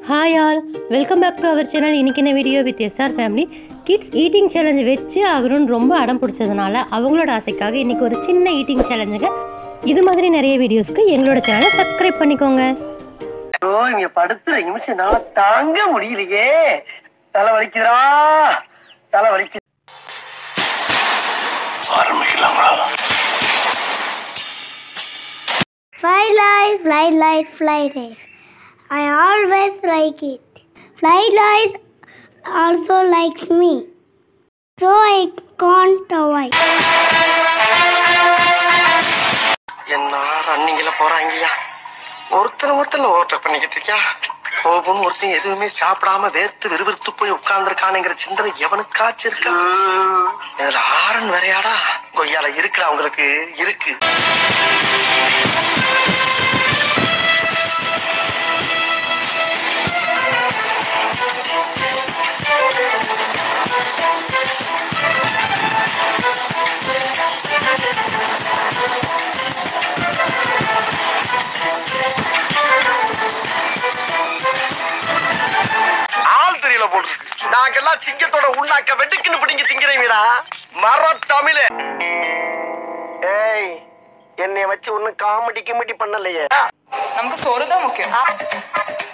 Hi all welcome back to our channel இன்னைக்கு என்ன video with S R family kids eating challenge வச்சு ஆகணும்னு ரொம்ப அடம் பிடிச்சதுனால அவங்களோட ஆசைக்காக இன்னைக்கு ஒரு சின்ன ஈட்டிங் சேலஞ்சுங்க இது மாதிரி நிறைய வீடியோஸ்க்கு எங்களோட சேனலை சப்ஸ்கிரைப் பண்ணிக்கோங்க ஐயோ இங்க படுத்துற நிமிஷம் என்னால தாங்க முடியலையே தலை வலிக்குதுடா தலை வலிக்குது Fly lies, fly lies, fly lies. I always like it. Fly lies also likes me. So I can't avoid. என்ன ரன்னிங்ல போறாங்கய்யா ஒருத்தர் ஒருத்தர் ஓட்ட பண்ணிக்கிட்டு இருக்கியா கோபம் ஒருத்தன் எதுவுமே சாப்பிடாம வேர்த்து விறுவிறுத்து போய் உட்கார்ந்துருக்கானுங்கிற சிந்தனை எவனுக்காச்சும் இருக்கா இதுல ஆரன் வேறையாடா கொய்யால இருக்குடா உங்களுக்கு இருக்கு ஆள் தெரியல போட்டுருக்கு நாங்கெல்லாம் சிங்கத்தோட உண்ணாக்க வெட்டுக்குன்னு பிடிங்க திங்கிறீங்கடா மர தமிழே ஏய் என்னைய வச்சு ஒன்னும் காமெடி கிமெடி பண்ணலையே നമുക്ക് സ്വർഗം മുഖ്യം